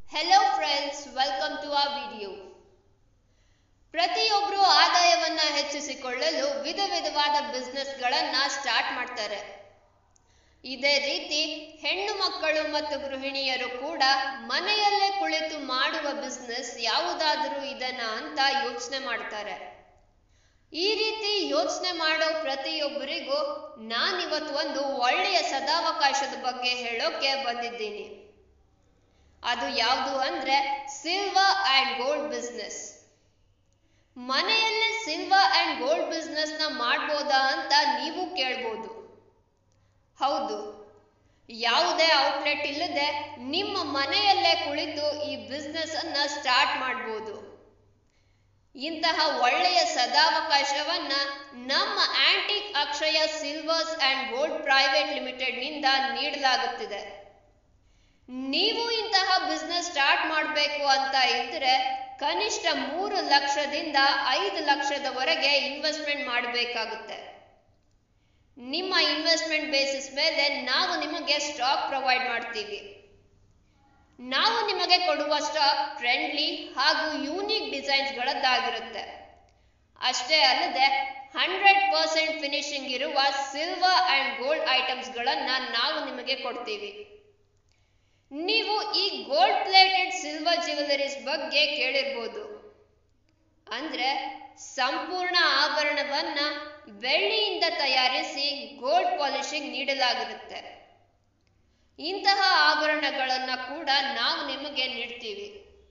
hello friends welcome to ಆ video ಪ್ರತಿಯೊಬ್ಬರು ಆದಾಯವನ್ನ ಹೆಚ್ಚಿಸಿಕೊಳ್ಳಲು ವಿಧ ವಿಧವಾದ ಬಿಸ್ನೆಸ್ಗಳನ್ನ ಸ್ಟಾರ್ಟ್ ಮಾಡ್ತಾರೆ ಇದೇ ರೀತಿ ಹೆಣ್ಣು ಮಕ್ಕಳು ಮತ್ತು ಗೃಹಿಣಿಯರು ಕೂಡ ಮನೆಯಲ್ಲೇ ಕುಳಿತು ಮಾಡುವ ಬಿಸ್ನೆಸ್ ಯಾವುದಾದರೂ ಇದನ್ನ ಅಂತ ಯೋಚನೆ ಮಾಡ್ತಾರೆ ಈ ರೀತಿ ಯೋಚನೆ ಮಾಡೋ ಪ್ರತಿಯೊಬ್ಬರಿಗೂ ನಾನಿವತ್ತು ಒಂದು ಒಳ್ಳೆಯ ಸದಾವಕಾಶದ ಬಗ್ಗೆ ಹೇಳೋಕೆ ಬಂದಿದ್ದೀನಿ ಅದು ಯಾವುದು ಅಂದ್ರೆ ಸಿಲ್ವರ್ ಅಂಡ್ ಗೋಲ್ಡ್ ಬಿಸ್ನೆಸ್ ಮನೆಯಲ್ಲೇ ಸಿಲ್ವರ್ ಅಂಡ್ ಗೋಲ್ಡ್ ಬಿಸ್ನೆಸ್ ನ ಮಾಡ್ಬೋದಾ ಅಂತ ನೀವು ಕೇಳ್ಬೋದು ಹೌದು ಯಾವುದೇ ಔಟ್ಲೆಟ್ ಇಲ್ಲದೆ ನಿಮ್ಮ ಮನೆಯಲ್ಲೇ ಕುಳಿತು ಈ ಬಿಸ್ನೆಸ್ ಅನ್ನ ಸ್ಟಾರ್ಟ್ ಮಾಡ್ಬೋದು ಇಂತಹ ಒಳ್ಳೆಯ ಸದಾವಕಾಶವನ್ನ ನಮ್ಮ antique Akshaya silvers and gold private limited ನಿಂದ ನೀಡಲಾಗುತ್ತಿದೆ ನೀವು ಇಂತಹ ಬಿಸ್ನೆಸ್ ಸ್ಟಾರ್ಟ್ ಮಾಡಬೇಕು ಅಂತ ಇದ್ರೆ ಕನಿಷ್ಠ ಮೂರು ಲಕ್ಷದಿಂದ ಐದು ಲಕ್ಷದವರೆಗೆ ಇನ್ವೆಸ್ಟ್ಮೆಂಟ್ ಮಾಡಬೇಕಾಗುತ್ತೆ ನಿಮ್ಮ ಇನ್ವೆಸ್ಟ್ಮೆಂಟ್ ಬೇಸಿಸ್ ಮೇಲೆ ನಾವು ನಿಮಗೆ ಸ್ಟಾಕ್ ಪ್ರೊವೈಡ್ ಮಾಡ್ತೀವಿ ನಾವು ನಿಮಗೆ ಕೊಡುವ ಸ್ಟಾಕ್ ಫ್ರೆಂಡ್ಲಿ ಹಾಗೂ ಯೂನಿಕ್ ಡಿಸೈನ್ಸ್ಗಳದ್ದಾಗಿರುತ್ತೆ ಅಷ್ಟೇ ಅಲ್ಲದೆ ಹಂಡ್ರೆಡ್ ಪರ್ಸೆಂಟ್ ಫಿನಿಶಿಂಗ್ ಇರುವ ಸಿಲ್ವರ್ ಅಂಡ್ ಗೋಲ್ಡ್ ಐಟಮ್ಸ್ಗಳನ್ನ ನಾವು ನಿಮಗೆ ಕೊಡ್ತೀವಿ ನೀವು ಈ ಗೋಲ್ಡ್ ಪ್ಲೇಟೆಡ್ ಸಿಲ್ವರ್ ಜ್ಯುವೆಲರೀಸ್ ಬಗ್ಗೆ ಕೇಳಿರ್ಬೋದು ಅಂದ್ರೆ ಸಂಪೂರ್ಣ ಆಭರಣವನ್ನ ಬೆಳ್ಳಿಯಿಂದ ತಯಾರಿಸಿ ಗೋಲ್ಡ್ ಪಾಲಿಶಿಂಗ್ ನೀಡಲಾಗಿರುತ್ತೆ ಇಂತಹ ಆಭರಣಗಳನ್ನ ಕೂಡ ನಾವು ನಿಮಗೆ ನೀಡ್ತೀವಿ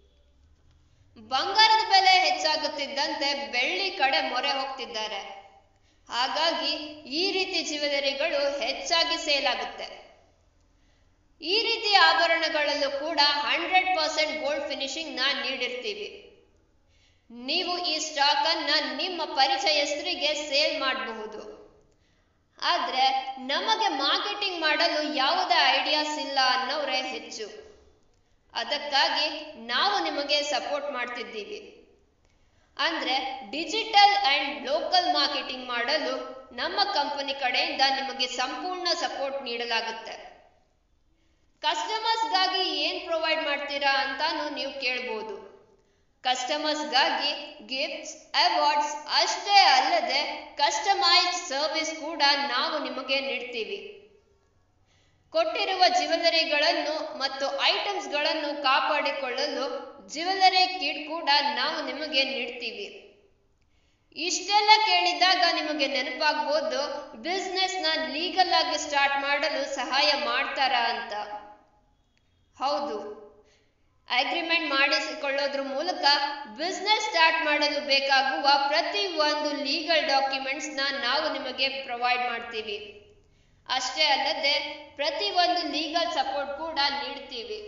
ಬಂಗಾರದ ಬೆಲೆ ಹೆಚ್ಚಾಗುತ್ತಿದ್ದಂತೆ ಬೆಳ್ಳಿ ಕಡೆ ಮೊರೆ ಹೋಗ್ತಿದ್ದಾರೆ ಹಾಗಾಗಿ ಈ ರೀತಿ ಜ್ಯುವೆಲರಿಗಳು ಹೆಚ್ಚಾಗಿ ಸೇಲ್ ಆಗುತ್ತೆ ಈ ರೀತಿ ಆಭರಣಗಳಲ್ಲೂ ಕೂಡ ಹಂಡ್ರೆಡ್ ಪರ್ಸೆಂಟ್ ಗೋಲ್ಡ್ ಫಿನಿಶಿಂಗ್ ನ ನೀಡಿರ್ತೀವಿ ನೀವು ಈ ಸ್ಟಾಕ್ ಅನ್ನ ನಿಮ್ಮ ಪರಿಚಯಸ್ಥರಿಗೆ ಸೇಲ್ ಮಾಡಬಹುದು ಆದ್ರೆ ನಮಗೆ ಮಾರ್ಕೆಟಿಂಗ್ ಮಾಡಲು ಯಾವುದೇ ಐಡಿಯಾಸ್ ಇಲ್ಲ ಅನ್ನೋರೇ ಹೆಚ್ಚು ಅದಕ್ಕಾಗಿ ನಾವು ನಿಮಗೆ ಸಪೋರ್ಟ್ ಮಾಡ್ತಿದ್ದೀವಿ ಅಂದ್ರೆ ಡಿಜಿಟಲ್ ಅಂಡ್ ಲೋಕಲ್ ಮಾರ್ಕೆಟಿಂಗ್ ಮಾಡಲು ನಮ್ಮ ಕಂಪನಿ ಕಡೆಯಿಂದ ನಿಮಗೆ ಸಂಪೂರ್ಣ ಸಪೋರ್ಟ್ ನೀಡಲಾಗುತ್ತೆ ಕಸ್ಟಮರ್ಸ್ಗಾಗಿ ಏನ್ ಪ್ರೊವೈಡ್ ಮಾಡ್ತೀರಾ ಅಂತಾನು ನೀವು ಕೇಳ್ಬೋದು ಕಸ್ಟಮರ್ಸ್ಗಾಗಿ ಗಿಫ್ಟ್ಸ್ ಅವಾರ್ಡ್ಸ್ ಅಷ್ಟೇ ಅಲ್ಲದೆ ಕಸ್ಟಮೈಸ್ ಸರ್ವಿಸ್ ಕೂಡ ನಾವು ನಿಮಗೆ ನೀಡ್ತೀವಿ ಕೊಟ್ಟಿರುವ ಜ್ಯುವೆಲರಿಗಳನ್ನು ಮತ್ತು ಐಟಮ್ಸ್ಗಳನ್ನು ಕಾಪಾಡಿಕೊಳ್ಳಲು ಜ್ಯುವೆಲರಿ ಕಿಟ್ ಕೂಡ ನಾವು ನಿಮಗೆ ನೀಡ್ತೀವಿ ಇಷ್ಟೆಲ್ಲ ಕೇಳಿದಾಗ ನಿಮಗೆ ನೆನಪಾಗ್ಬೋದು ಬಿಸ್ನೆಸ್ ನ ಲೀಗಲ್ ಆಗಿ ಸ್ಟಾರ್ಟ್ ಮಾಡಲು ಸಹಾಯ ಮಾಡ್ತಾರಾ ಅಂತ ಹೌದು ಅಗ್ರಿಮೆಂಟ್ ಮಾಡಿಸಿಕೊಳ್ಳೋದ್ರ ಮೂಲಕ ಬಿಸ್ನೆಸ್ ಸ್ಟಾರ್ಟ್ ಮಾಡಲು ಬೇಕಾಗುವ ಪ್ರತಿ ಒಂದು ಲೀಗಲ್ ಡಾಕ್ಯುಮೆಂಟ್ಸ್ ನ ನಾವು ನಿಮಗೆ ಪ್ರೊವೈಡ್ ಮಾಡ್ತೀವಿ ಅಷ್ಟೇ ಅಲ್ಲದೆ ಪ್ರತಿ ಒಂದು ಲೀಗಲ್ ಸಪೋರ್ಟ್ ಕೂಡ ನೀಡ್ತೀವಿ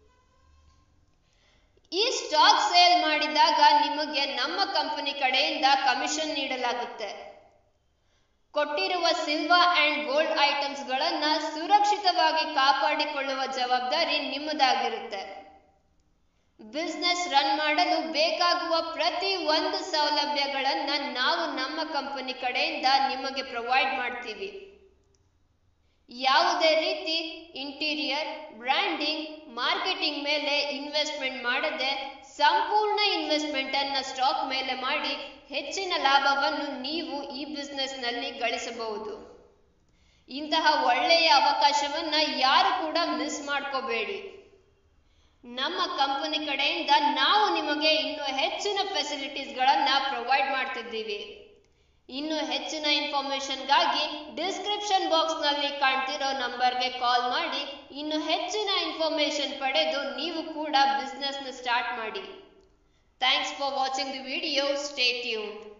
ಈ ಸ್ಟಾಕ್ ಸೇಲ್ ಮಾಡಿದಾಗ ನಿಮಗೆ ನಮ್ಮ ಕಂಪನಿ ಕಡೆಯಿಂದ ಕಮಿಷನ್ ನೀಡಲಾಗುತ್ತೆ ಕೊಟ್ಟಿರುವ ಸಿಲ್ವರ್ ಅಂಡ್ ಗೋಲ್ಡ್ ಐಟಮ್ಸ್ ಗಳನ್ನ ಸುರಕ್ಷಿತವಾಗಿ ಕಾಪಾಡಿಕೊಳ್ಳುವ ಜವಾಬ್ದಾರಿ ನಿಮ್ಮದಾಗಿರುತ್ತೆ ಬಿಸ್ನೆಸ್ ರನ್ ಮಾಡಲು ಬೇಕಾಗುವ ಪ್ರತಿ ಒಂದು ಸೌಲಭ್ಯಗಳನ್ನ ನಾವು ನಮ್ಮ ಕಂಪನಿ ಕಡೆಯಿಂದ ನಿಮಗೆ ಪ್ರೊವೈಡ್ ಮಾಡ್ತೀವಿ ಯಾವುದೇ ರೀತಿ ಇಂಟೀರಿಯರ್ ಬ್ರ್ಯಾಂಡಿಂಗ್ ಮಾರ್ಕೆಟಿಂಗ್ ಮೇಲೆ ಇನ್ವೆಸ್ಟ್ಮೆಂಟ್ ಮಾಡದೆ ಸಂಪೂರ್ಣ ಇನ್ವೆಸ್ಟ್ಮೆಂಟ್ ಅನ್ನ ಸ್ಟಾಕ್ ಮೇಲೆ ಮಾಡಿ ಹೆಚ್ಚಿನ ಲಾಭವನ್ನು ನೀವು ಈ ಬಿಸ್ನೆಸ್ ನಲ್ಲಿ ಗಳಿಸಬಹುದು ಇಂತಹ ಒಳ್ಳೆಯ ಅವಕಾಶವನ್ನ ಯಾರು ಕೂಡ ಮಿಸ್ ಮಾಡ್ಕೋಬೇಡಿ ನಮ್ಮ ಕಂಪನಿ ಕಡೆಯಿಂದ ನಾವು ನಿಮಗೆ ಇನ್ನು ಹೆಚ್ಚಿನ ಫೆಸಿಲಿಟೀಸ್ಗಳನ್ನ ಪ್ರೊವೈಡ್ ಮಾಡ್ತಿದ್ದೀವಿ ಇನ್ನು ಹೆಚ್ಚಿನ ಇನ್ಫಾರ್ಮೇಶನ್ಗಾಗಿ ಡಿಸ್ಕ್ರಿಪ್ಷನ್ ಬಾಕ್ಸ್ನಲ್ಲಿ ಕಾಣ್ತಿರೋ ನಂಬರ್ಗೆ ಕಾಲ್ ಮಾಡಿ ಇನ್ನು ಹೆಚ್ಚಿನ ಇನ್ಫಾರ್ಮೇಶನ್ ಪಡೆದು ನೀವು ಕೂಡ ಬಿಸ್ನೆಸ್ನ ಸ್ಟಾರ್ಟ್ ಮಾಡಿ thanks for watching the video stay tuned